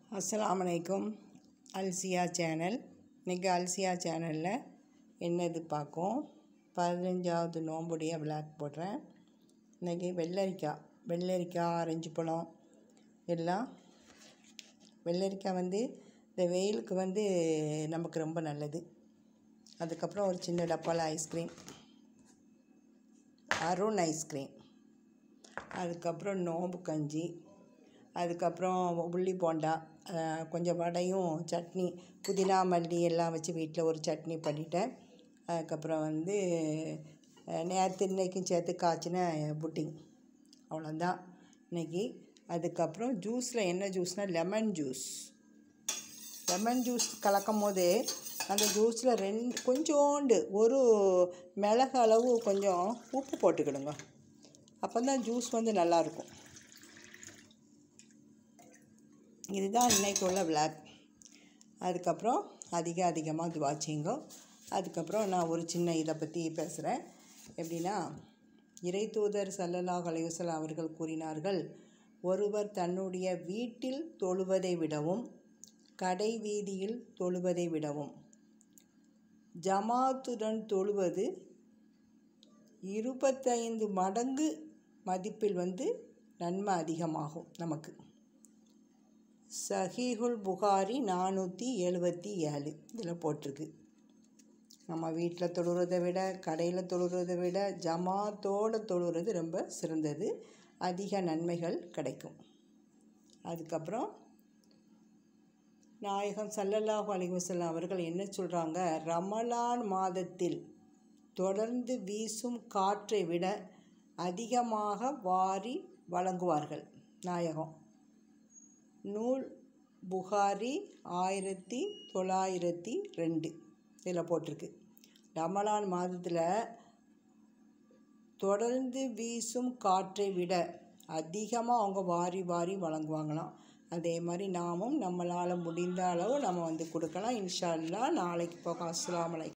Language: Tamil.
அஸ்ஸலாமு அலைக்கும் அல்சியா சேனல் இன்றைக்கி அல்சியா சேனலில் என்னது பார்க்கும் பதினஞ்சாவது நோம்புடைய விளாக் போடுறேன் இன்றைக்கி வெள்ளரிக்காய் வெள்ளரிக்காய் ஆரஞ்சு பழம் எல்லாம் வெள்ளரிக்காய் வந்து இந்த வெயிலுக்கு வந்து நமக்கு ரொம்ப நல்லது அதுக்கப்புறம் ஒரு சின்ன டப்பாவில் ஐஸ்கிரீம் அருண் ஐஸ்கிரீம் அதுக்கப்புறம் நோம்பு கஞ்சி அதுக்கப்புறம் உள்ளி போண்டா அஹ் கொஞ்சம் வடையும் சட்னி புதினா மல்லி எல்லாம் வச்சு வீட்டில் ஒரு சட்னி பண்ணிட்டேன் அதுக்கப்புறம் வந்து அஹ் நேற்று இன்னைக்கும் சேர்த்து காய்ச்சின புட்டிங் அவ்வளோதான் இன்னைக்கு அதுக்கப்புறம் ஜூஸில் என்ன ஜூஸ்னால் லெமன் ஜூஸ் லெமன் ஜூஸ் கலக்கும் போது அந்த ஜூஸில் ரெண்டு கொஞ்சோண்டு ஒரு மிளகு அளவு கொஞ்சம் உப்பு போட்டுக்கிடுங்க அப்போ தான் ஜூஸ் வந்து நல்லாயிருக்கும் இதுதான் இன்னைக்கு உள்ள விளாக் அதுக்கப்புறம் அதிக அதிகமாக துவா செய்யுங்க அதுக்கப்புறம் நான் ஒரு சின்ன இதை பற்றி பேசுகிறேன் எப்படின்னா இறை தூதர் சல்லல்லாஹ் அலைவசல் அவர்கள் கூறினார்கள் ஒருவர் தன்னுடைய வீட்டில் தொழுவதை விடவும் கடை வீதியில் தொழுவதை விடவும் ஜமாத்துடன் தொழுவது இருபத்தைந்து மடங்கு மதிப்பில் வந்து நன்மை அதிகமாகும் நமக்கு சஹீஹுல் புகாரி நானூற்றி எழுபத்தி ஏழு இதில் போட்டிருக்கு நம்ம வீட்டில் தொழுறதை விட கடையில் தொழுறதை விட ஜமாத்தோடு தொழுறது ரொம்ப சிறந்தது அதிக நன்மைகள் கிடைக்கும் அதுக்கப்புறம் நாயகம் சல்லல்லாஹு அலைஹி வஸல்லம் அவர்கள் என்ன சொல்கிறாங்க ரமலான் மாதத்தில் தொடர்ந்து வீசும் காற்றை விட அதிகமாக வாரி வழங்குவார்கள் நாயகம் நூல் புகாரி ஆயிரத்தி தொள்ளாயிரத்தி ரெண்டு இதில் போட்டிருக்கு ரமலான் மாதத்தில் தொடர்ந்து வீசும் காற்றை விட அதிகமாக அவங்க வாரி வாரி வழங்குவாங்களாம் அதே மாதிரி நாமும் நம்மளால் முடிந்த அளவு நம்ம வந்து கொடுக்கலாம் இன்ஷா அல்லாஹ் நாளைக்கு போக அஸ்ஸலாமு அலைக்கும்